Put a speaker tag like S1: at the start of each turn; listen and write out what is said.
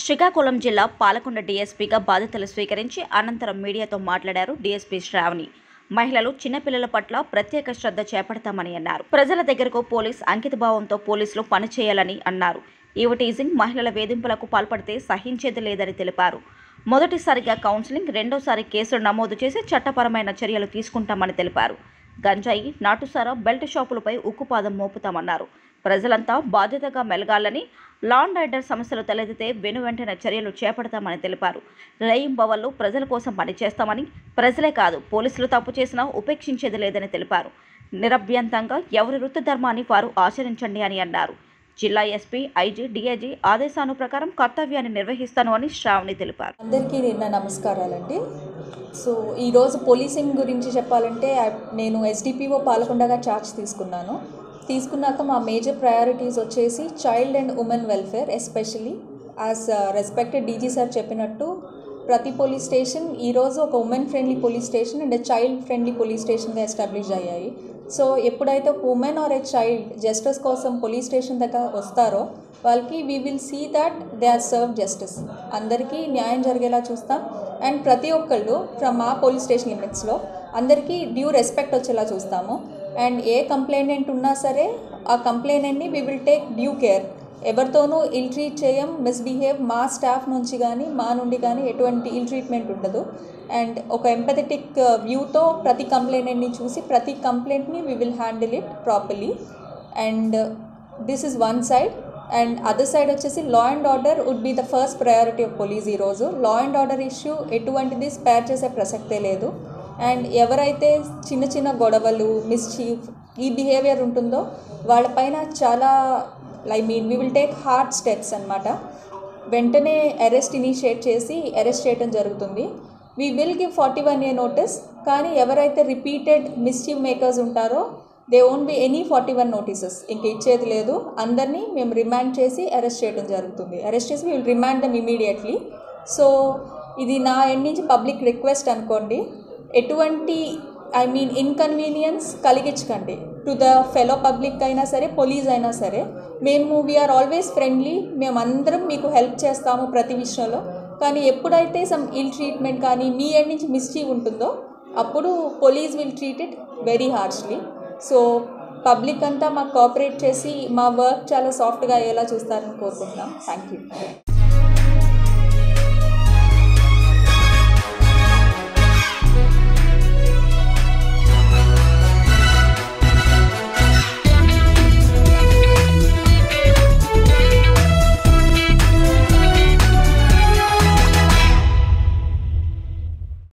S1: శ్రీకాకుళం జిల్లా పాలకొండ డీఎస్పీగా బాధ్యతలు స్వీకరించి అనంతరం మీడియాతో మాట్లాడారు డీఎస్పీ శ్రావణి మహిళలు చిన్నపిల్లల పట్ల ప్రత్యేక శ్రద్ధ చేపడతామని అన్నారు ప్రజల దగ్గరకు పోలీస్ అంకితభావంతో పోలీసులు పనిచేయాలని అన్నారు ఈవ టీజింగ్ మహిళల వేధింపులకు పాల్పడితే సహించేది లేదని తెలిపారు మొదటిసారిగా కౌన్సిలింగ్ రెండోసారి కేసులు నమోదు చేసి చట్టపరమైన చర్యలు తీసుకుంటామని తెలిపారు గంజాయి నాటుసారా బెల్ట్ షాపులపై ఉక్కుపాదం మోపుతామన్నారు ప్రజలంతా బాధ్యతగా మెలగాలని లాండ్ ఆర్డర్ సమస్యలు తలెత్తితే వెను వెంటనే చర్యలు చేపడతామని తెలిపారు రేయింబవళ్ళు ప్రజల కోసం పనిచేస్తామని ప్రజలే కాదు పోలీసులు తప్పు చేసినా ఉపేక్షించేది లేదని తెలిపారు నిరభ్యంతంగా ఎవరి వృత్తి ధర్మాన్ని వారు ఆచరించండి అని అన్నారు జిల్లా ఎస్పీ ఐజీ డిఐజీ ఆదేశాను ప్రకారం కర్తవ్యాన్ని నిర్వహిస్తాను అని శ్రావణి తెలిపారు
S2: అందరికీ నిన్న నమస్కారాలండి సో ఈరోజు పోలీసింగ్ గురించి చెప్పాలంటే ఆ- నేను ఎస్డిపిఓ పాలకొండగా ఛార్జ్ తీసుకున్నాను తీసుకున్నాక మా మేజర్ ప్రయారిటీస్ వచ్చేసి child and women welfare especially as respected DG sir చెప్పినట్టు ప్రతి పోలీస్ స్టేషన్ ఈరోజు ఒక women friendly police station and child friendly police స్టేషన్గా ఎస్టాబ్లిష్ అయ్యాయి సో ఎప్పుడైతే ఒక women or a child justice కోసం పోలీస్ స్టేషన్ దగ్గర వస్తారో వాళ్ళకి we will see that they are serve justice అందరికీ న్యాయం జరిగేలా చూస్తాం అండ్ ప్రతి ఒక్కళ్ళు ఫ్రమ్ మా పోలీస్ స్టేషన్ లిమిట్స్లో అందరికీ డ్యూ రెస్పెక్ట్ వచ్చేలా చూస్తాము అండ్ ఏ కంప్లైంట్ ఉన్నా సరే ఆ కంప్లైంట్ని we will take due care ఎవరితోనూ ఇల్ ట్రీట్ చేయం మిస్బిహేవ్ మా స్టాఫ్ నుంచి కానీ మా నుండి కానీ ఎటువంటి ఇల్ ట్రీట్మెంట్ ఉండదు అండ్ ఒక ఎంపథెటిక్ వ్యూతో ప్రతి కంప్లైంట్ని చూసి ప్రతి కంప్లైంట్ని we will handle it properly and this is one side and other side వచ్చేసి law and order would be the first priority of police ఈరోజు లా అండ్ ఆర్డర్ ఇష్యూ ఎటువంటిది స్పేర్ చేసే ప్రసక్తే లేదు అండ్ ఎవరైతే చిన్న చిన్న గొడవలు మిస్చీఫ్ ఈ బిహేవియర్ ఉంటుందో వాళ్ళపైన చాలా I mean we will take hard steps అనమాట వెంటనే అరెస్ట్ ఇనిషియేట్ చేసి అరెస్ట్ చేయడం జరుగుతుంది we will give forty one A notice కానీ ఎవరైతే రిపీటెడ్ మిస్చీవ్ మేకర్స్ ఉంటారో they won't be any forty one notices ఇంక ఇచ్చేది లేదు అందరినీ మేము రిమాండ్ చేసి అరెస్ట్ చేయడం జరుగుతుంది అరెస్ట్ చేసి will remand them immediately so ఇది నా ఎండ్ నుంచి పబ్లిక్ రిక్వెస్ట్ అనుకోండి ఎటువంటి ఐ మీన్ ఇన్కన్వీనియన్స్ కలిగించకండి టు ద ఫెలో పబ్లిక్ అయినా సరే పోలీస్ అయినా సరే మేము వీఆర్ ఆల్వేస్ ఫ్రెండ్లీ మేము అందరం మీకు హెల్ప్ చేస్తాము ప్రతి విషయంలో కానీ ఎప్పుడైతే సమ్ ఇల్ ట్రీట్మెంట్ కానీ మీ ఎండ్ నుంచి మిస్చీవ్ ఉంటుందో అప్పుడు police will treat it very harshly so public అంతా మాకు కోఆపరేట్ చేసి మా వర్క్ చాలా సాఫ్ట్గా అయ్యేలా చూస్తారని కోరుకుంటున్నాం థ్యాంక్ యూ